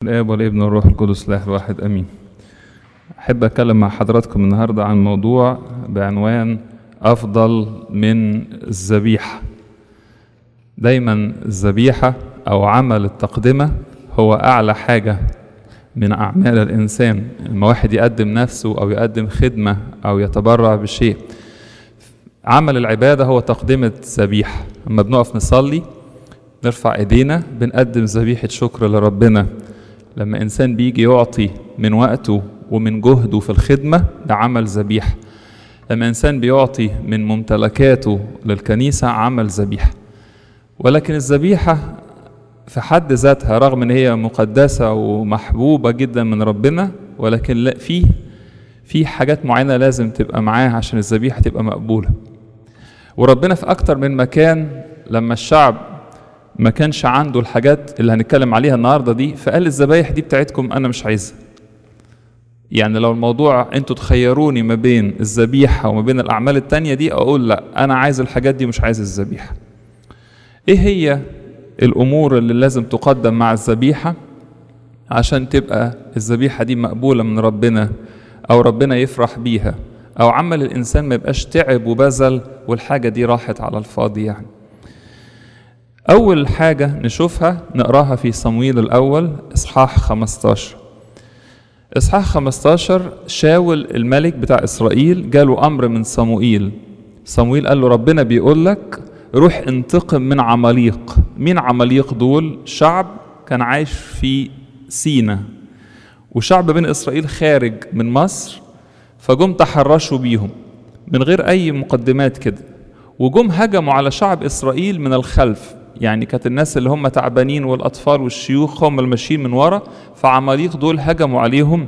الآب والابن والروح القدس الله الواحد أمين أحب أتكلم مع حضراتكم النهاردة عن موضوع بعنوان أفضل من الذبيحة دايما الذبيحة أو عمل التقدمة هو أعلى حاجة من أعمال الإنسان لما واحد يقدم نفسه أو يقدم خدمة أو يتبرع بشيء عمل العبادة هو تقدمة ذبيحة لما بنقف نصلي نرفع ايدينا بنقدم ذبيحة شكر لربنا لما انسان بيجي يعطي من وقته ومن جهده في الخدمة ده عمل ذبيحة لما انسان بيعطي من ممتلكاته للكنيسة عمل ذبيحة ولكن الذبيحة في حد ذاتها رغم ان هي مقدسة ومحبوبة جدا من ربنا ولكن لا فيه في حاجات معينة لازم تبقى معاها عشان الذبيحة تبقى مقبولة وربنا في أكتر من مكان لما الشعب ما كانش عنده الحاجات اللي هنتكلم عليها النهارده دي فقال الذبايح دي بتاعتكم انا مش عايزها يعني لو الموضوع انتوا تخيروني ما بين الذبيحه وما بين الاعمال التانية دي اقول لا انا عايز الحاجات دي مش عايز الذبيحه ايه هي الامور اللي لازم تقدم مع الذبيحه عشان تبقى الذبيحه دي مقبوله من ربنا او ربنا يفرح بيها او عمل الانسان ما يبقاش تعب وبذل والحاجه دي راحت على الفاضي يعني أول حاجة نشوفها نقراها في صمويل الأول إصحاح 15 إصحاح 15 شاول الملك بتاع إسرائيل جاله أمر من صموئيل صموئيل قال له ربنا بيقول لك روح انتقم من عماليق مين عماليق دول شعب كان عايش في سينا وشعب بني إسرائيل خارج من مصر فجم تحرشوا بيهم من غير أي مقدمات كده وجم هجموا على شعب إسرائيل من الخلف يعني كانت الناس اللي هم تعبانين والاطفال والشيوخ هم الماشيين من ورا فعماليق دول هجموا عليهم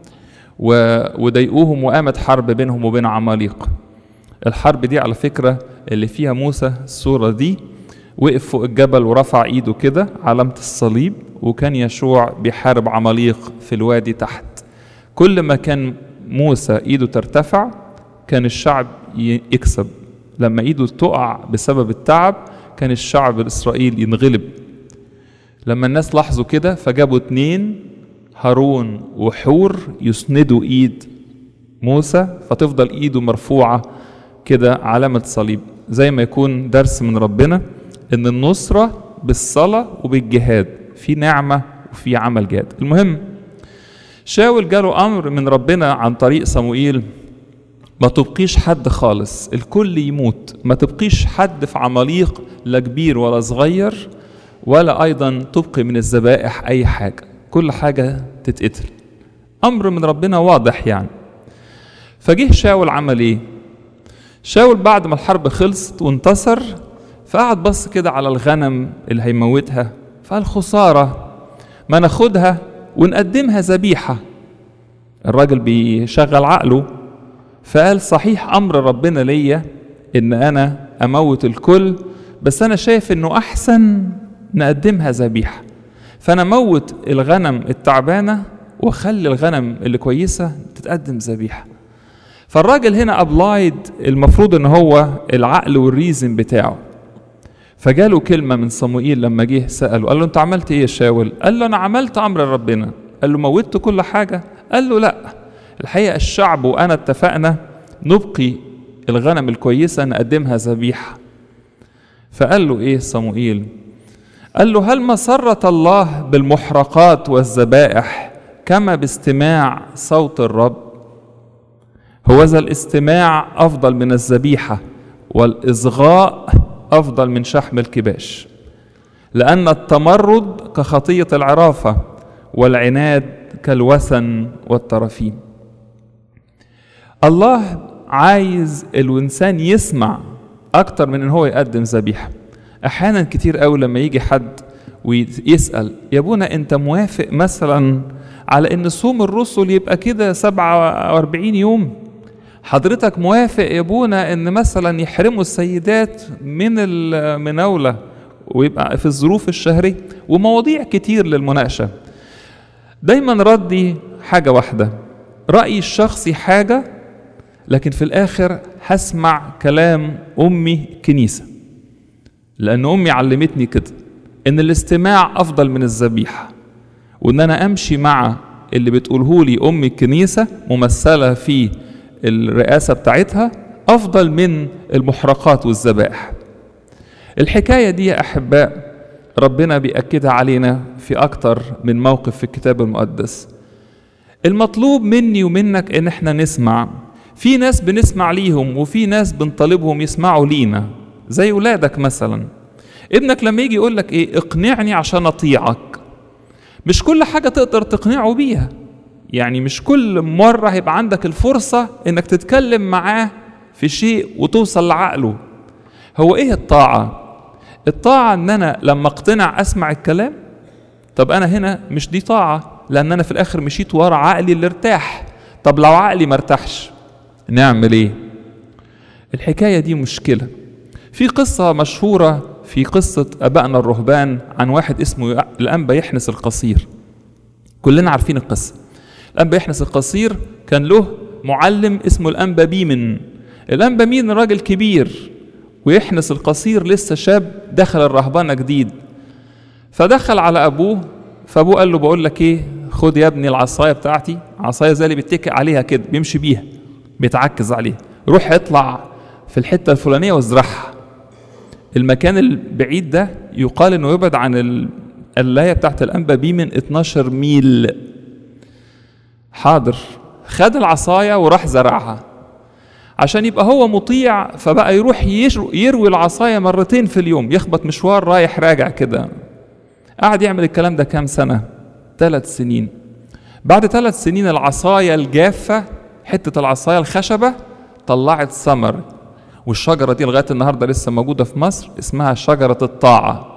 و... وضايقوهم وقامت حرب بينهم وبين عماليق الحرب دي على فكره اللي فيها موسى الصوره دي وقف فوق الجبل ورفع ايده كده علامه الصليب وكان يشوع بيحارب عماليق في الوادي تحت كل ما كان موسى ايده ترتفع كان الشعب يكسب لما ايده تقع بسبب التعب كان الشعب الإسرائيلي ينغلب لما الناس لاحظوا كده فجابوا اتنين هارون وحور يسندوا ايد موسى فتفضل ايده مرفوعة كده علامة صليب زي ما يكون درس من ربنا ان النصرة بالصلاة وبالجهاد في نعمة وفي عمل جهاد المهم شاول جاله امر من ربنا عن طريق صموئيل ما تبقيش حد خالص الكل يموت ما تبقيش حد في عماليق لا كبير ولا صغير ولا ايضا تبقي من الذبائح اي حاجه كل حاجه تتقتل امر من ربنا واضح يعني فجه شاول عمل ايه شاول بعد ما الحرب خلصت وانتصر فقعد بص كده على الغنم اللي هيموتها فقال خساره ما ناخدها ونقدمها ذبيحه الراجل بيشغل عقله فقال صحيح امر ربنا ليا ان انا اموت الكل بس انا شايف انه احسن نقدمها ذبيحه فانا موت الغنم التعبانه واخلي الغنم اللي كويسه تتقدم ذبيحه فالراجل هنا ابلايد المفروض ان هو العقل والريزن بتاعه فجاله كلمه من صموئيل لما جه ساله قال له انت عملت ايه يا شاول قال له انا عملت امر ربنا قال له موتت كل حاجه قال له لا الحقيقة الشعب وأنا اتفقنا نبقي الغنم الكويسة نقدمها ذبيحة فقال له إيه صموئيل قال له هل مسرة الله بالمحرقات والذبائح كما باستماع صوت الرب هو ذا الاستماع أفضل من الذبيحة والإصغاء أفضل من شحم الكباش لأن التمرد كخطية العرافة والعناد كالوثن والترافيم الله عايز الانسان يسمع اكتر من ان هو يقدم ذبيحه احيانا كتير قوي لما يجي حد ويسال يا ابونا انت موافق مثلا على ان صوم الرسل يبقى كده 47 يوم حضرتك موافق يا ابونا ان مثلا يحرموا السيدات من المناوله ويبقى في الظروف الشهريه ومواضيع كتير للمناقشه دايما ردي حاجه واحده رايي الشخصي حاجه لكن في الاخر هسمع كلام امي كنيسه لان امي علمتني كده ان الاستماع افضل من الذبيحه وان انا امشي مع اللي بتقوله لي ام الكنيسه ممثله في الرئاسه بتاعتها افضل من المحرقات والذبائح الحكايه دي يا احباء ربنا بيأكدها علينا في اكتر من موقف في الكتاب المقدس المطلوب مني ومنك ان احنا نسمع في ناس بنسمع ليهم وفي ناس بنطالبهم يسمعوا لينا زي ولادك مثلا ابنك لما يجي يقول لك ايه اقنعني عشان اطيعك مش كل حاجه تقدر تقنعه بيها يعني مش كل مره هيبقى عندك الفرصه انك تتكلم معاه في شيء وتوصل لعقله هو ايه الطاعه الطاعه ان انا لما اقتنع اسمع الكلام طب انا هنا مش دي طاعه لان انا في الاخر مشيت ورا عقلي اللي ارتاح طب لو عقلي ما ارتاحش نعمل ايه الحكايه دي مشكله في قصه مشهوره في قصه ابائنا الرهبان عن واحد اسمه الانبا يحنس القصير كلنا عارفين القصه الانبا يحنس القصير كان له معلم اسمه الانبا بيمن الانبا مين راجل كبير ويحنس القصير لسه شاب دخل الرهبانه جديد فدخل على ابوه فابوه قال له بقول لك ايه خد يا ابني العصايه بتاعتي عصايه زي اللي بيتكئ عليها كده بيمشي بيها بيتعكز عليها روح اطلع في الحته الفلانيه وازرعها المكان البعيد ده يقال انه يبعد عن القلايه بتاعت الانبا بيه من 12 ميل حاضر خد العصايه وراح زرعها عشان يبقى هو مطيع فبقى يروح يروي العصايه مرتين في اليوم يخبط مشوار رايح راجع كده قعد يعمل الكلام ده كام سنه ثلاث سنين بعد ثلاث سنين العصايه الجافه حته العصايه الخشبه طلعت ثمر والشجره دي لغايه النهارده لسه موجوده في مصر اسمها شجره الطاعه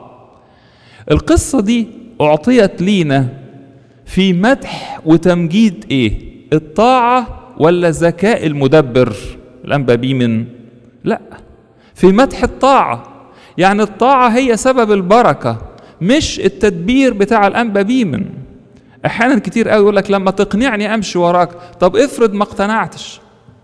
القصه دي اعطيت لينا في مدح وتمجيد ايه الطاعه ولا ذكاء المدبر الانبا بيمن لا في مدح الطاعه يعني الطاعه هي سبب البركه مش التدبير بتاع الانبا بيمن احيانا كتير قوي يقول لك لما تقنعني امشي وراك طب افرض ما اقتنعتش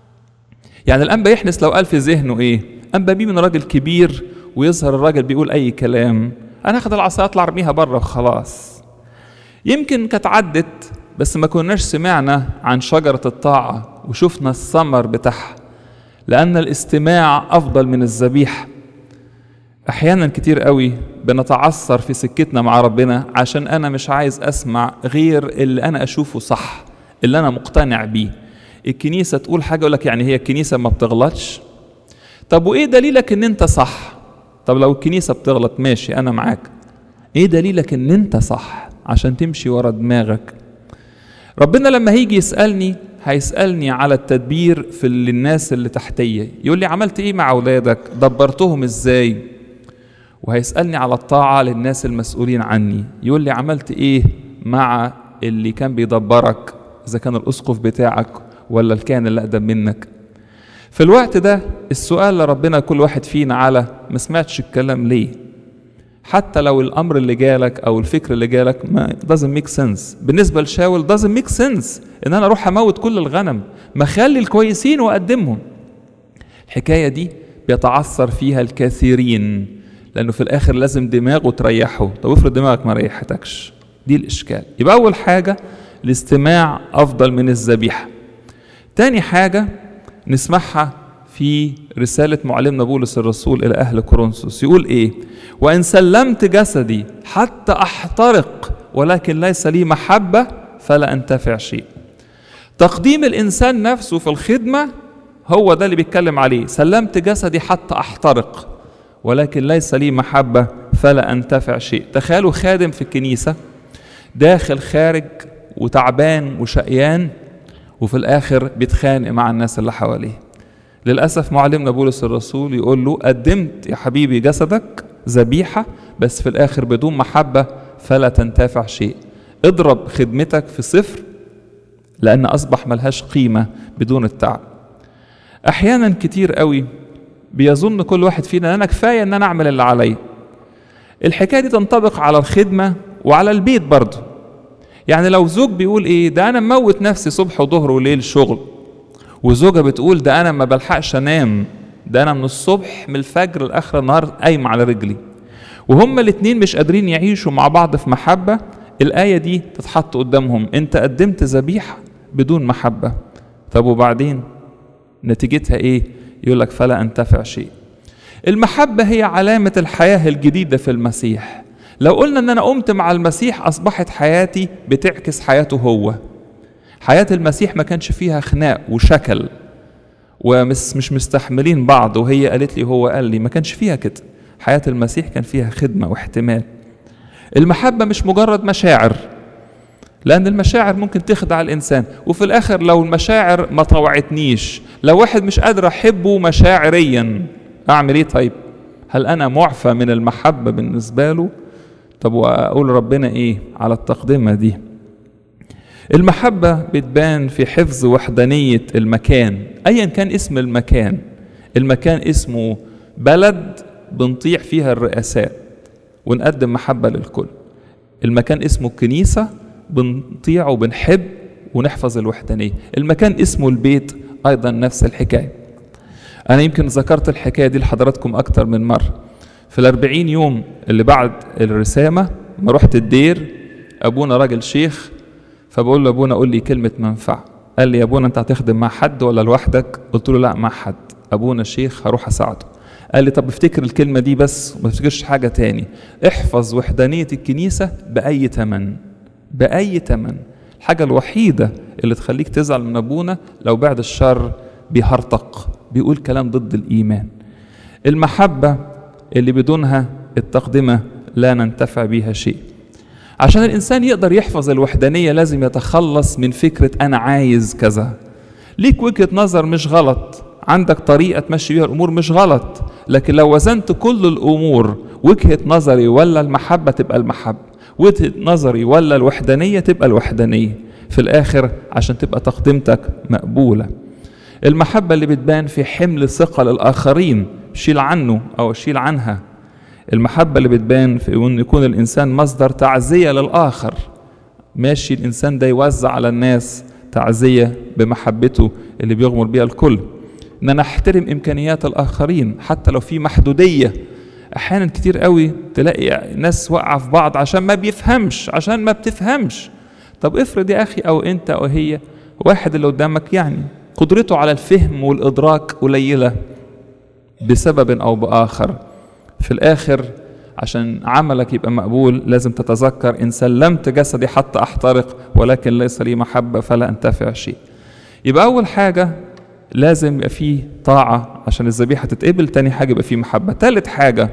يعني الانبا يحنس لو قال في ذهنه ايه انبا بيمن راجل كبير ويظهر الراجل بيقول اي كلام انا اخد العصايه اطلع ارميها بره وخلاص يمكن كانت عدت بس ما كناش سمعنا عن شجره الطاعه وشفنا الثمر بتاعها لان الاستماع افضل من الذبيحه احيانا كتير قوي بنتعثر في سكتنا مع ربنا عشان انا مش عايز اسمع غير اللي انا اشوفه صح اللي انا مقتنع بيه الكنيسه تقول حاجه يقول لك يعني هي الكنيسه ما بتغلطش طب وايه دليلك ان انت صح طب لو الكنيسه بتغلط ماشي انا معاك ايه دليلك ان انت صح عشان تمشي ورا دماغك ربنا لما هيجي يسالني هيسالني على التدبير في اللي الناس اللي تحتيه يقول لي عملت ايه مع اولادك دبرتهم ازاي وهيسالني على الطاعه للناس المسؤولين عني يقول لي عملت ايه مع اللي كان بيدبرك اذا كان الاسقف بتاعك ولا الكاهن اللي اقدم منك في الوقت ده السؤال لربنا كل واحد فينا على ما سمعتش الكلام ليه حتى لو الامر اللي جالك او الفكر اللي جالك ما doesn't make sense بالنسبه لشاول doesn't make sense ان انا اروح اموت كل الغنم ما اخلي الكويسين واقدمهم الحكايه دي بيتعثر فيها الكثيرين لانه في الاخر لازم دماغه تريحه طب افرض دماغك ما ريحتكش دي الاشكال يبقى اول حاجه الاستماع افضل من الذبيحه تاني حاجه نسمعها في رسالة معلمنا بولس الرسول إلى أهل كورنثوس يقول إيه؟ وإن سلمت جسدي حتى أحترق ولكن ليس لي محبة فلا أنتفع شيء. تقديم الإنسان نفسه في الخدمة هو ده اللي بيتكلم عليه، سلمت جسدي حتى أحترق ولكن ليس لي محبة فلا أنتفع شيء. تخيلوا خادم في الكنيسة داخل خارج وتعبان وشقيان وفي الآخر بيتخانق مع الناس اللي حواليه. للأسف معلمنا بولس الرسول يقول له قدمت يا حبيبي جسدك ذبيحة بس في الآخر بدون محبة فلا تنتفع شيء اضرب خدمتك في صفر لأن أصبح ملهاش قيمة بدون التعب أحيانا كتير قوي بيظن كل واحد فينا أنا كفاية أن أنا أعمل اللي عليا الحكاية دي تنطبق على الخدمة وعلى البيت برضه يعني لو زوج بيقول ايه ده انا مموت نفسي صبح وظهر وليل شغل وزوجة بتقول ده أنا ما بلحقش أنام ده أنا من الصبح من الفجر لآخر النهار قايم على رجلي وهما الاتنين مش قادرين يعيشوا مع بعض في محبة الآية دي تتحط قدامهم أنت قدمت ذبيحة بدون محبة طب وبعدين نتيجتها إيه يقول لك فلا أنتفع شيء المحبة هي علامة الحياة الجديدة في المسيح لو قلنا ان انا قمت مع المسيح اصبحت حياتي بتعكس حياته هو حياة المسيح ما كانش فيها خناق وشكل ومش مش مستحملين بعض وهي قالت لي هو قال لي ما كانش فيها كده حياة المسيح كان فيها خدمة واحتمال المحبة مش مجرد مشاعر لأن المشاعر ممكن تخدع الإنسان وفي الآخر لو المشاعر ما طوعتنيش لو واحد مش قادر أحبه مشاعريا أعمل إيه طيب هل أنا معفى من المحبة بالنسبة له طب وأقول ربنا إيه على التقدمة دي المحبة بتبان في حفظ وحدانية المكان أيا كان اسم المكان المكان اسمه بلد بنطيع فيها الرئاسات ونقدم محبة للكل المكان اسمه الكنيسة بنطيع وبنحب ونحفظ الوحدانية المكان اسمه البيت أيضا نفس الحكاية أنا يمكن ذكرت الحكاية دي لحضراتكم أكتر من مرة في الأربعين يوم اللي بعد الرسامة ما رحت الدير أبونا راجل شيخ فبقول له أبونا قول لي كلمة منفعة قال لي يا أبونا أنت هتخدم مع حد ولا لوحدك قلت له لا مع حد أبونا الشيخ هروح أساعده قال لي طب افتكر الكلمة دي بس وما تفتكرش حاجة تاني احفظ وحدانية الكنيسة بأي تمن بأي تمن الحاجة الوحيدة اللي تخليك تزعل من أبونا لو بعد الشر بيهرطق بيقول كلام ضد الإيمان المحبة اللي بدونها التقدمة لا ننتفع بيها شيء عشان الإنسان يقدر يحفظ الوحدانية لازم يتخلص من فكرة أنا عايز كذا ليك وجهة نظر مش غلط عندك طريقة تمشي بيها الأمور مش غلط لكن لو وزنت كل الأمور وجهة نظري ولا المحبة تبقى المحبة وجهة نظري ولا الوحدانية تبقى الوحدانية في الآخر عشان تبقى تقدمتك مقبولة المحبة اللي بتبان في حمل ثقة للآخرين شيل عنه أو شيل عنها المحبة اللي بتبان في أن يكون الإنسان مصدر تعزية للآخر ماشي الإنسان ده يوزع على الناس تعزية بمحبته اللي بيغمر بيها الكل ان انا احترم امكانيات الاخرين حتى لو في محدوديه احيانا كتير قوي تلاقي ناس واقعه في بعض عشان ما بيفهمش عشان ما بتفهمش طب افرض يا اخي او انت او هي واحد اللي قدامك يعني قدرته على الفهم والادراك قليله بسبب او باخر في الاخر عشان عملك يبقى مقبول لازم تتذكر ان سلمت جسدي حتى احترق ولكن ليس لي محبه فلا انتفع شيء يبقى اول حاجه لازم يبقى فيه طاعة عشان الذبيحة تتقبل تاني حاجة يبقى فيه محبة تالت حاجة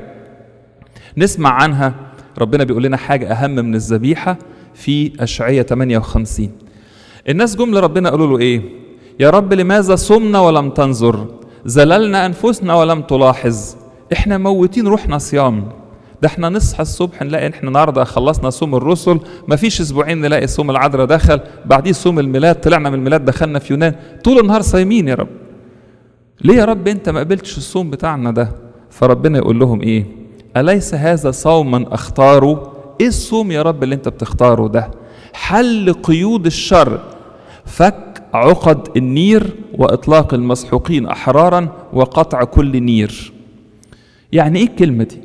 نسمع عنها ربنا بيقول لنا حاجة أهم من الذبيحة في أشعية 58 الناس جم لربنا قالوا له إيه يا رب لماذا صمنا ولم تنظر زللنا أنفسنا ولم تلاحظ إحنا موتين روحنا صيام ده احنا نصحى الصبح نلاقي احنا النهارده خلصنا صوم الرسل مفيش اسبوعين نلاقي صوم العذراء دخل بعديه صوم الميلاد طلعنا من الميلاد دخلنا في يونان طول النهار صايمين يا رب ليه يا رب انت ما قبلتش الصوم بتاعنا ده فربنا يقول لهم ايه اليس هذا صوما اختاره ايه الصوم يا رب اللي انت بتختاره ده حل قيود الشر فك عقد النير واطلاق المسحوقين احرارا وقطع كل نير يعني ايه الكلمه دي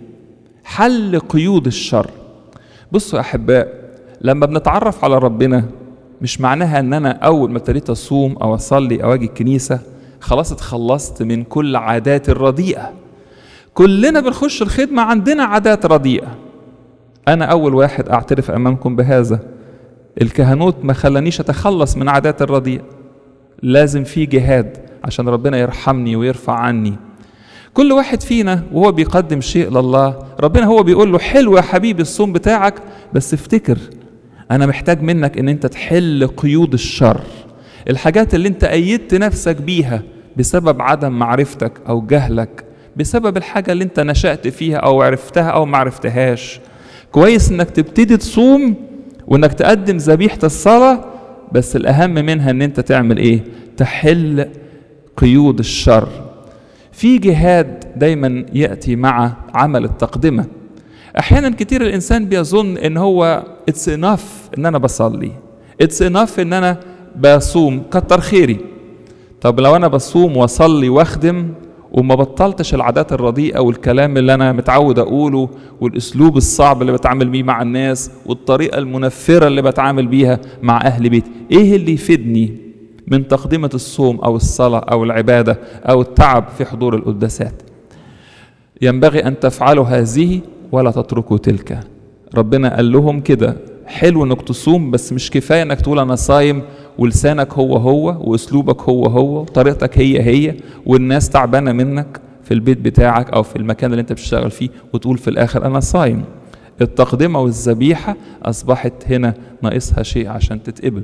حل قيود الشر بصوا يا احباء لما بنتعرف على ربنا مش معناها ان انا اول ما ابتديت اصوم او اصلي او اجي الكنيسه خلاص اتخلصت من كل عادات الرديئه كلنا بنخش الخدمه عندنا عادات رديئه انا اول واحد اعترف امامكم بهذا الكهنوت ما خلانيش اتخلص من عادات الرديئه لازم في جهاد عشان ربنا يرحمني ويرفع عني كل واحد فينا وهو بيقدم شيء لله ربنا هو بيقول له حلو يا حبيبي الصوم بتاعك بس افتكر انا محتاج منك ان انت تحل قيود الشر الحاجات اللي انت ايدت نفسك بيها بسبب عدم معرفتك او جهلك بسبب الحاجه اللي انت نشأت فيها او عرفتها او ما عرفتهاش كويس انك تبتدي تصوم وانك تقدم ذبيحه الصلاه بس الاهم منها ان انت تعمل ايه تحل قيود الشر في جهاد دايما ياتي مع عمل التقدمه احيانا كتير الانسان بيظن ان هو اتس انف ان انا بصلي اتس انف ان انا بصوم كتر خيري طب لو انا بصوم واصلي واخدم وما بطلتش العادات الرديئة والكلام اللي أنا متعود أقوله والأسلوب الصعب اللي بتعامل بيه مع الناس والطريقة المنفرة اللي بتعامل بيها مع أهل بيتي إيه اللي يفيدني من تقدمة الصوم أو الصلاة أو العبادة أو التعب في حضور القداسات ينبغي أن تفعلوا هذه ولا تتركوا تلك ربنا قال لهم كده حلو انك تصوم بس مش كفايه انك تقول انا صايم ولسانك هو هو واسلوبك هو هو وطريقتك هي هي والناس تعبانه منك في البيت بتاعك او في المكان اللي انت بتشتغل فيه وتقول في الاخر انا صايم التقدمه والذبيحه اصبحت هنا ناقصها شيء عشان تتقبل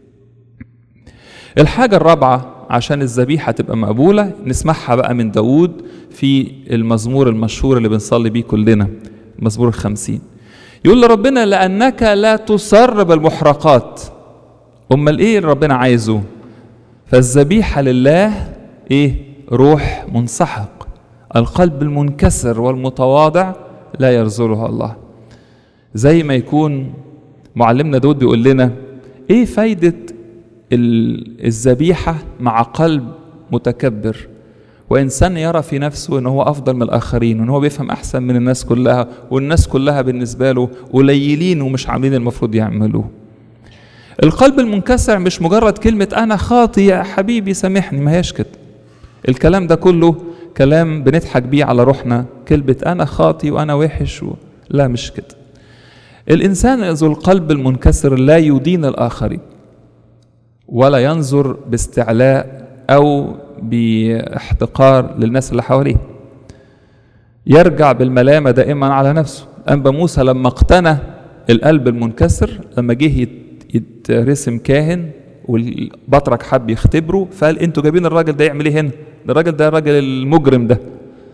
الحاجه الرابعه عشان الذبيحه تبقى مقبوله نسمعها بقى من داوود في المزمور المشهور اللي بنصلي بيه كلنا مزمور الخمسين يقول لربنا لأنك لا تسر بالمحرقات أمال إيه اللي ربنا عايزه فالذبيحة لله إيه روح منسحق القلب المنكسر والمتواضع لا يرزلها الله زي ما يكون معلمنا داود بيقول لنا ايه فايدة الذبيحة مع قلب متكبر وإنسان يرى في نفسه إن هو أفضل من الآخرين وإن هو بيفهم أحسن من الناس كلها والناس كلها بالنسبة له قليلين ومش عاملين المفروض يعملوه القلب المنكسر مش مجرد كلمة أنا خاطي يا حبيبي سامحني ما هيش كده الكلام ده كله كلام بنضحك بيه على روحنا كلمة أنا خاطي وأنا وحش و... لا مش كده الإنسان ذو القلب المنكسر لا يدين الآخرين ولا ينظر باستعلاء أو باحتقار للناس اللي حواليه يرجع بالملامة دائما على نفسه أنبا موسى لما اقتنى القلب المنكسر لما جه يترسم كاهن والبطرك حب يختبره فقال انتوا جايبين الراجل ده يعمل ايه هنا؟ ده الراجل ده الراجل المجرم ده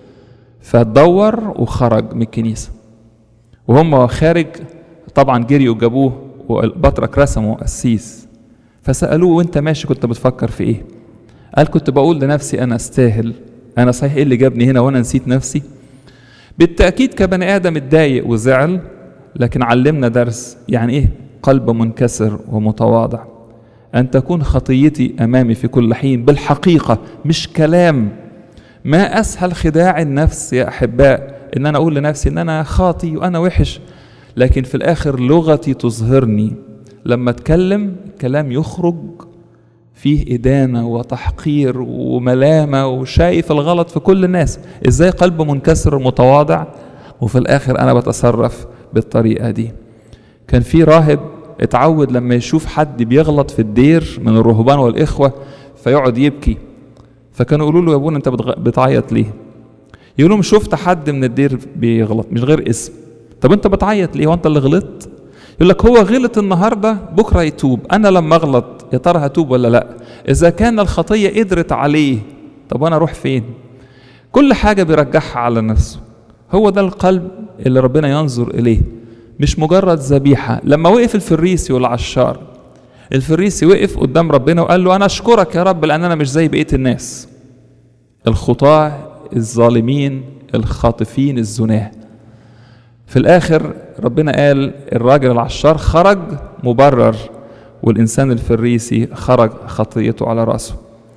فدور وخرج من الكنيسه وهم خارج طبعا جريوا جابوه والبطرك رسمه قسيس فسالوه وانت ماشي كنت بتفكر في ايه؟ قال كنت بقول لنفسي انا استاهل انا صحيح ايه اللي جابني هنا وانا نسيت نفسي بالتاكيد كبني ادم اتضايق وزعل لكن علمنا درس يعني ايه قلب منكسر ومتواضع ان تكون خطيتي امامي في كل حين بالحقيقه مش كلام ما اسهل خداع النفس يا احباء ان انا اقول لنفسي ان انا خاطي وانا وحش لكن في الاخر لغتي تظهرني لما اتكلم كلام يخرج فيه إدانة وتحقير وملامة وشايف الغلط في كل الناس إزاي قلب منكسر ومتواضع وفي الآخر أنا بتصرف بالطريقة دي كان في راهب اتعود لما يشوف حد بيغلط في الدير من الرهبان والإخوة فيقعد يبكي فكانوا يقولوا له يا ابونا انت بتعيط ليه يقول لهم شفت حد من الدير بيغلط مش غير اسم طب انت بتعيط ليه وانت اللي غلطت يقول لك هو غلط النهارده بكره يتوب انا لما اغلط يا ترى هتوب ولا لا اذا كان الخطيه قدرت عليه طب وانا اروح فين كل حاجه بيرجعها على نفسه هو ده القلب اللي ربنا ينظر اليه مش مجرد ذبيحه لما وقف الفريسي والعشار الفريسي وقف قدام ربنا وقال له انا اشكرك يا رب لان انا مش زي بقيه الناس الخطاه الظالمين الخاطفين الزناه في الاخر ربنا قال الراجل العشار خرج مبرر والانسان الفريسي خرج خطيته على راسه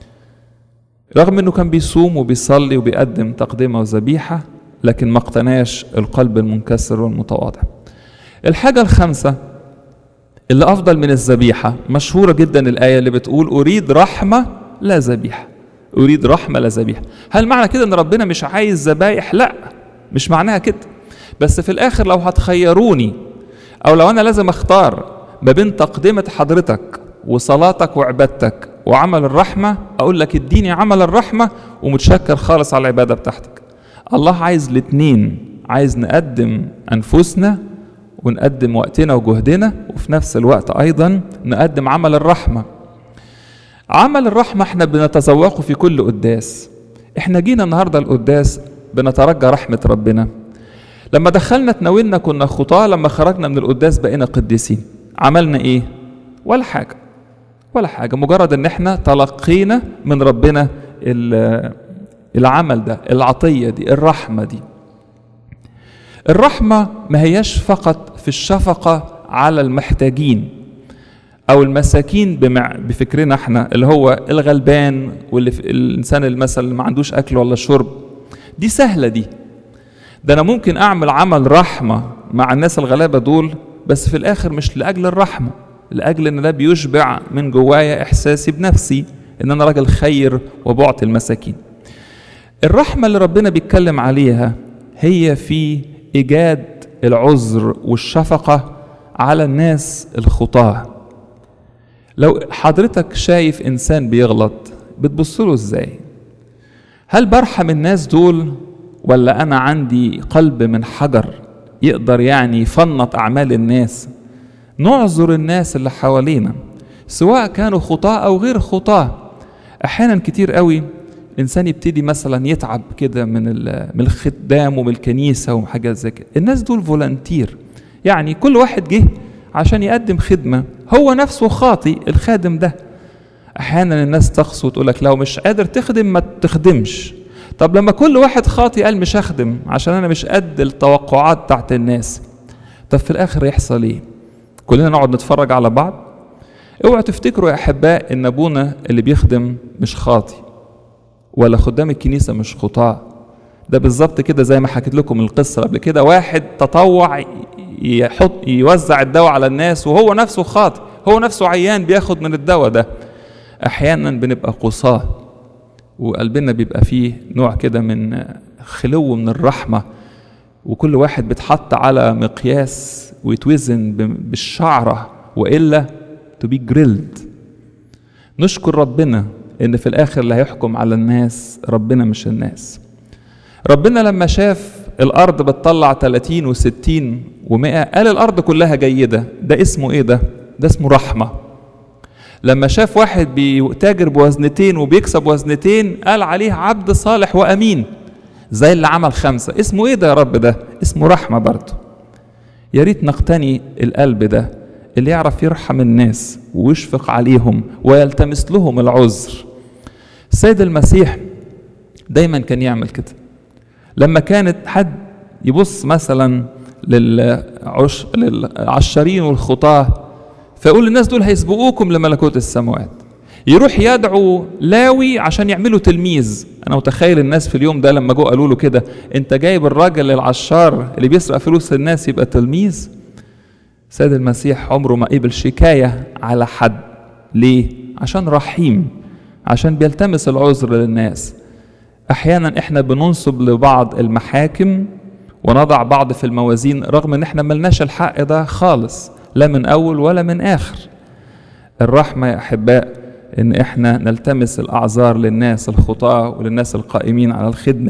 رغم انه كان بيصوم وبيصلي وبيقدم تقدمه وذبيحه لكن ما اقتناش القلب المنكسر والمتواضع الحاجه الخامسه اللي افضل من الذبيحه مشهوره جدا الايه اللي بتقول اريد رحمه لا ذبيحه اريد رحمه لا ذبيحه هل معنى كده ان ربنا مش عايز ذبايح لا مش معناها كده بس في الاخر لو هتخيروني او لو انا لازم اختار ما بين تقدمه حضرتك وصلاتك وعبادتك وعمل الرحمه اقول لك اديني عمل الرحمه ومتشكر خالص على العباده بتاعتك الله عايز الاثنين عايز نقدم انفسنا ونقدم وقتنا وجهدنا وفي نفس الوقت ايضا نقدم عمل الرحمه عمل الرحمه احنا بنتذوقه في كل قداس احنا جينا النهارده القداس بنترجى رحمه ربنا لما دخلنا تناولنا كنا خطاة لما خرجنا من القداس بقينا قديسين عملنا ايه ولا حاجة ولا حاجة مجرد ان احنا تلقينا من ربنا العمل ده العطية دي الرحمة دي الرحمة ما هياش فقط في الشفقة على المحتاجين او المساكين بمع... بفكرنا احنا اللي هو الغلبان واللي في الانسان اللي مثلا ما عندوش اكل ولا شرب دي سهله دي ده انا ممكن اعمل عمل رحمه مع الناس الغلابه دول بس في الاخر مش لاجل الرحمه لاجل ان ده بيشبع من جوايا احساسي بنفسي ان انا راجل خير وبعطي المساكين الرحمه اللي ربنا بيتكلم عليها هي في ايجاد العذر والشفقه على الناس الخطاه لو حضرتك شايف انسان بيغلط بتبص له ازاي هل برحم الناس دول ولا انا عندي قلب من حجر يقدر يعني يفنط اعمال الناس نعذر الناس اللي حوالينا سواء كانوا خطاة او غير خطاة احيانا كتير قوي الانسان يبتدي مثلا يتعب كده من من الخدام ومن الكنيسه وحاجات زي كده الناس دول فولنتير يعني كل واحد جه عشان يقدم خدمه هو نفسه خاطي الخادم ده احيانا الناس تقسو وتقول لك لو مش قادر تخدم ما تخدمش طب لما كل واحد خاطي قال مش هخدم عشان انا مش قد التوقعات بتاعت الناس طب في الاخر يحصل ايه كلنا نقعد نتفرج على بعض اوعوا تفتكروا يا احباء ان ابونا اللي بيخدم مش خاطي ولا خدام الكنيسه مش خطاه ده بالظبط كده زي ما حكيت لكم القصه قبل كده واحد تطوع يحط يوزع الدواء على الناس وهو نفسه خاطئ هو نفسه عيان بياخد من الدواء ده احيانا بنبقى قصاه وقلبنا بيبقى فيه نوع كده من خلو من الرحمه وكل واحد بيتحط على مقياس ويتوزن بالشعره والا تو بي جريلد نشكر ربنا ان في الاخر اللي هيحكم على الناس ربنا مش الناس ربنا لما شاف الارض بتطلع 30 و60 و100 قال الارض كلها جيده ده اسمه ايه ده ده اسمه رحمه لما شاف واحد بيتاجر بوزنتين وبيكسب وزنتين قال عليه عبد صالح وامين زي اللي عمل خمسه اسمه ايه ده يا رب ده اسمه رحمه برضه يا ريت نقتني القلب ده اللي يعرف يرحم الناس ويشفق عليهم ويلتمس لهم العذر السيد المسيح دايما كان يعمل كده لما كانت حد يبص مثلا للعش... للعشرين والخطاه فيقول للناس دول هيسبقوكم لملكوت السماوات يروح يدعو لاوي عشان يعملوا تلميذ انا متخيل الناس في اليوم ده لما جو قالوا له كده انت جايب الراجل العشار اللي بيسرق فلوس الناس يبقى تلميذ سيد المسيح عمره ما قبل شكاية على حد ليه عشان رحيم عشان بيلتمس العذر للناس احيانا احنا بننصب لبعض المحاكم ونضع بعض في الموازين رغم ان احنا ملناش الحق ده خالص لا من اول ولا من اخر الرحمه يا احباء ان احنا نلتمس الاعذار للناس الخطاه وللناس القائمين على الخدمه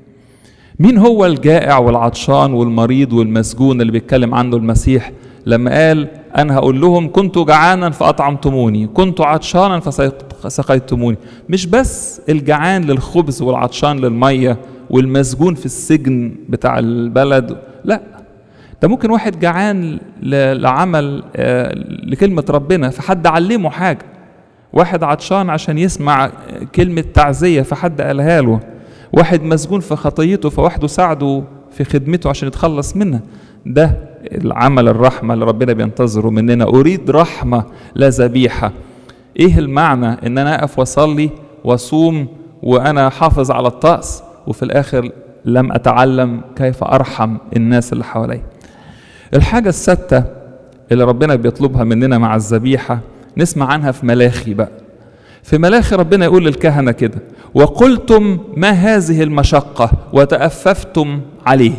مين هو الجائع والعطشان والمريض والمسجون اللي بيتكلم عنه المسيح لما قال انا هقول لهم كنت جعانا فاطعمتموني كنت عطشانا فسقيتموني مش بس الجعان للخبز والعطشان للميه والمسجون في السجن بتاع البلد لا ده ممكن واحد جعان لعمل لكلمة ربنا فحد علمه حاجة واحد عطشان عشان يسمع كلمة تعزية فحد قالها له واحد مسجون في خطيته فواحده ساعده في خدمته عشان يتخلص منها ده العمل الرحمة اللي ربنا بينتظره مننا أريد رحمة لا ذبيحة إيه المعنى إن أنا أقف وأصلي وأصوم وأنا حافظ على الطقس وفي الآخر لم أتعلم كيف أرحم الناس اللي حواليا الحاجة الستة اللي ربنا بيطلبها مننا مع الذبيحة نسمع عنها في ملاخي بقى في ملاخي ربنا يقول للكهنة كده وقلتم ما هذه المشقة وتأففتم عليه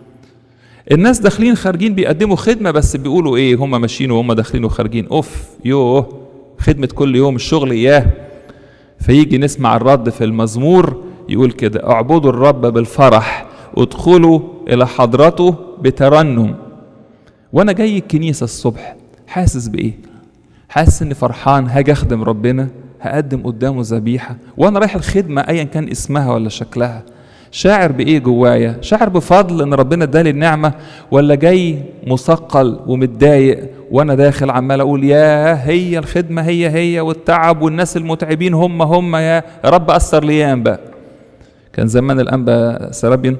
الناس داخلين خارجين بيقدموا خدمة بس بيقولوا ايه هم ماشيين وهم داخلين وخارجين اوف يوه خدمة كل يوم الشغل اياه فيجي نسمع الرد في المزمور يقول كده اعبدوا الرب بالفرح ادخلوا الى حضرته بترنم وانا جاي الكنيسه الصبح حاسس بايه حاسس اني فرحان هاجي اخدم ربنا هقدم قدامه ذبيحه وانا رايح الخدمه ايا كان اسمها ولا شكلها شاعر بايه جوايا شاعر بفضل ان ربنا ادالي النعمه ولا جاي مثقل ومتضايق وانا داخل عمال اقول يا هي الخدمه هي هي والتعب والناس المتعبين هم هم يا رب اثر ليام بقى كان زمان الانبا سرابين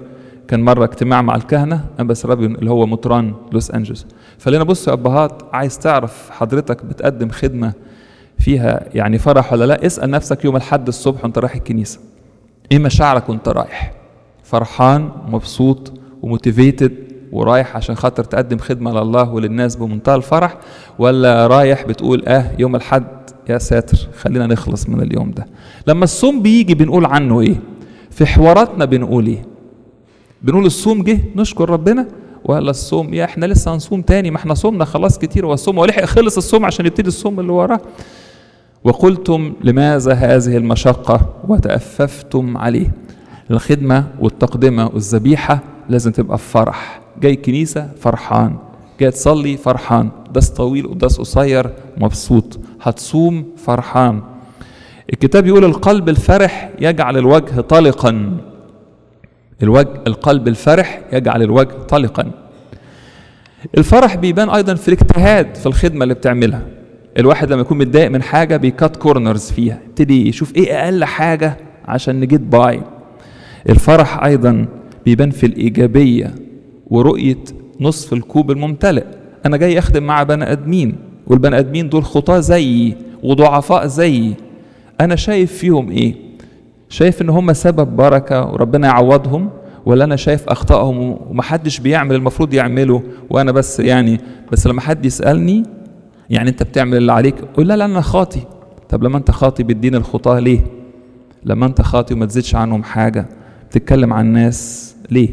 كان مره اجتماع مع الكهنه امبس رابيون اللي هو مطران لوس انجلوس فلنا بص يا ابهات عايز تعرف حضرتك بتقدم خدمه فيها يعني فرح ولا لا اسال نفسك يوم الحد الصبح وانت رايح الكنيسه ايه مشاعرك وانت رايح فرحان مبسوط وموتيفيتد ورايح عشان خاطر تقدم خدمه لله وللناس بمنتهى الفرح ولا رايح بتقول اه يوم الحد يا ساتر خلينا نخلص من اليوم ده لما الصوم بيجي بنقول عنه ايه في حواراتنا بنقول ايه بنقول الصوم جه نشكر ربنا ولا الصوم يا احنا لسه هنصوم تاني ما احنا صومنا خلاص كتير والصوم ولحق خلص الصوم عشان يبتدي الصوم اللي وراه وقلتم لماذا هذه المشقة وتأففتم عليه الخدمة والتقدمة والذبيحة لازم تبقى في فرح جاي كنيسة فرحان جاي تصلي فرحان قداس طويل قداس قصير مبسوط هتصوم فرحان الكتاب يقول القلب الفرح يجعل الوجه طلقا الوجه القلب الفرح يجعل الوجه طلقا الفرح بيبان ايضا في الاجتهاد في الخدمه اللي بتعملها الواحد لما يكون متضايق من حاجه بيكات كورنرز فيها يبتدي يشوف ايه اقل حاجه عشان نجيت باي الفرح ايضا بيبان في الايجابيه ورؤيه نصف الكوب الممتلئ انا جاي اخدم مع بني ادمين والبني ادمين دول خطاه زيي وضعفاء زيي انا شايف فيهم ايه شايف ان هم سبب بركه وربنا يعوضهم ولا انا شايف اخطائهم ومحدش بيعمل المفروض يعمله وانا بس يعني بس لما حد يسالني يعني انت بتعمل اللي عليك قول لا لا انا خاطي طب لما انت خاطي بتدين الخطاه ليه لما انت خاطي وما تزيدش عنهم حاجه بتتكلم عن الناس ليه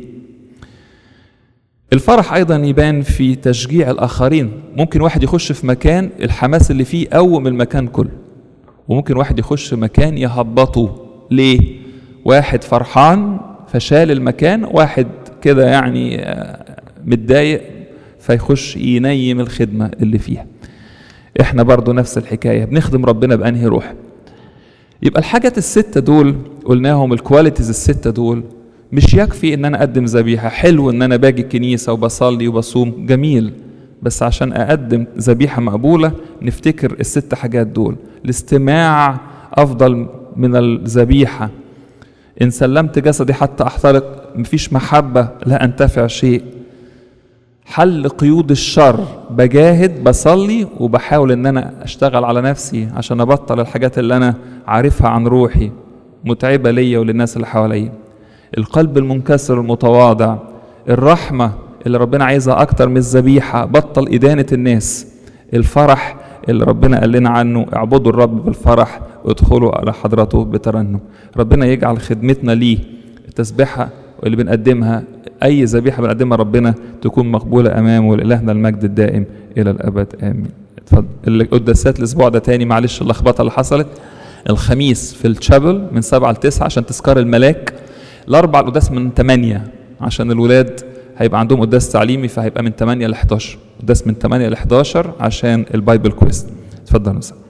الفرح ايضا يبان في تشجيع الاخرين ممكن واحد يخش في مكان الحماس اللي فيه قوم المكان كله وممكن واحد يخش مكان يهبطه ليه واحد فرحان فشال المكان واحد كده يعني متضايق فيخش ينيم الخدمة اللي فيها احنا برضو نفس الحكاية بنخدم ربنا بأنهي روح يبقى الحاجات الستة دول قلناهم الكواليتيز الستة دول مش يكفي ان انا اقدم ذبيحة حلو ان انا باجي الكنيسة وبصلي وبصوم جميل بس عشان اقدم ذبيحة مقبولة نفتكر الست حاجات دول الاستماع افضل من الذبيحة إن سلمت جسدي حتى أحترق مفيش محبة لا أنتفع شيء حل قيود الشر بجاهد بصلي وبحاول ان انا اشتغل على نفسي عشان ابطل الحاجات اللي انا عارفها عن روحي متعبة ليا وللناس اللي حواليا القلب المنكسر المتواضع الرحمة اللي ربنا عايزها اكتر من الذبيحة بطل ادانة الناس الفرح اللي ربنا قال لنا عنه اعبدوا الرب بالفرح وادخلوا على حضرته بترنم ربنا يجعل خدمتنا ليه التسبيحة اللي بنقدمها أي ذبيحة بنقدمها ربنا تكون مقبولة أمامه ولإلهنا المجد الدائم إلى الأبد آمين اتفضل القداسات الأسبوع ده تاني معلش اللخبطة اللي حصلت الخميس في التشابل من سبعة لتسعة عشان تذكار الملاك الأربع القداس من ثمانية عشان الولاد هيبقى عندهم قداس تعليمي فهيبقى من 8 ل 11 قداس من 8 ل 11 عشان البايبل كويست اتفضل يا